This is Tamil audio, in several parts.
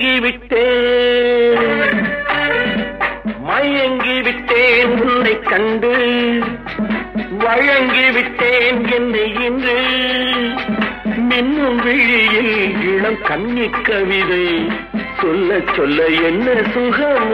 மயங்கி விட்டேன் மயங்கி விட்டேன் உன்னை கண்டு வழங்கி விட்டேன் என்னை இன்று மின்னும் விழியில் இளம் கன்னி கவிதை சொல்ல சொல்ல என்ன சுகம்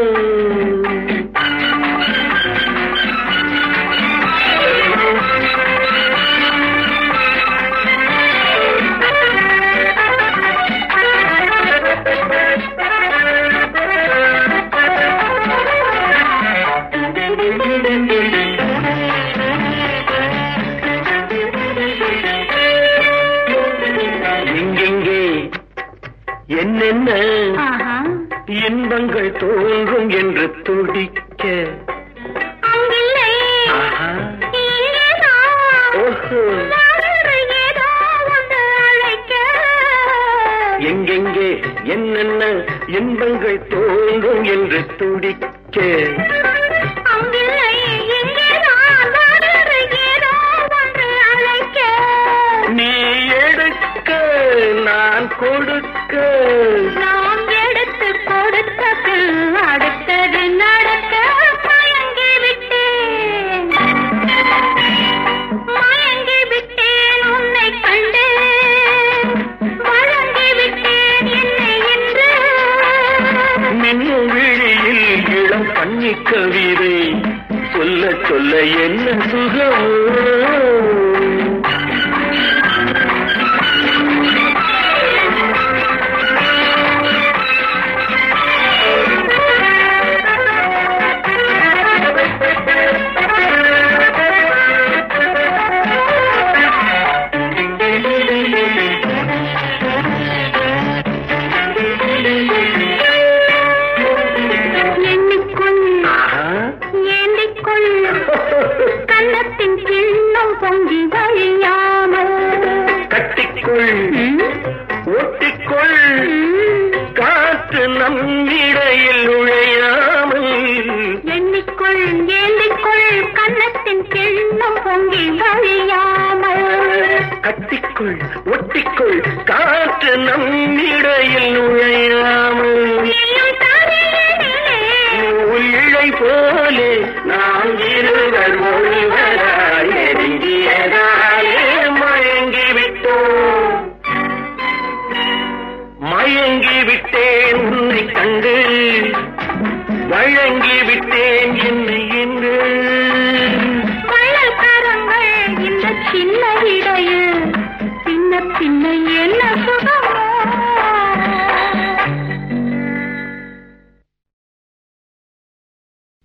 எங்கெங்கே என்னென்ன ஆஹா. இன்பங்கள் தோன்றும் என்று துடிக்க அங்கில்லை. ஆஹா. இங்கேதான். ஓஹோ. வேறு ஏதோ ஒன்று அழைக்க. எங்கெங்கே என்னென்ன இன்பங்கள் தோன்றும் என்று துடிக்க அங்கில்லை. இங்கேதான். வேறு ஏதோ ஒன்று அழைக்க. நீ எடுக்க நான் கொடுக்க நாம் எடுத்து கொடுத்த பின் அடுத்தது நடக்க மயங்கி விட்டேன் மயங்கி விட்டேன் உன்னை கண்டு வழங்கி விட்டேன் என்னை என்று மின்னும் விழியில் இளம் கண்ணி கவிதை சொல்ல சொல்ல என்ன சுகம் எண்ணிக்கொள் ஆஹா. ஏந்திக்கொள் கன்னத்தின் கிண்ணம் பொங்கி வழியாமல் கட்டிக்கொள் ம், ஒட்டிக்கொள் ம். காற்று நம் இடையில் நுழையாமல் எண்ணிக்கொள் ஏந்திக்கொள் கன்னத்தின் கிண்ணம் பொங்கி வழியாமல் கட்டிக்கொள் ஒட்டிக்கொள் காற்று நம் இடையில் நுழையாமல் நீயும் தரையிலே நூல் இழை போலே நாம் இருவர் ஒருவராய் நெருங்கியதாலே மயங்கி விட்டோம் மயங்கி விட்டேன் உன்னை கண்டு வழங்கி விட்டேன் என்னை என்று வள்ளல் கரங்கள் இந்த சின்ன இடையில் சின்ன சின்ன என்ன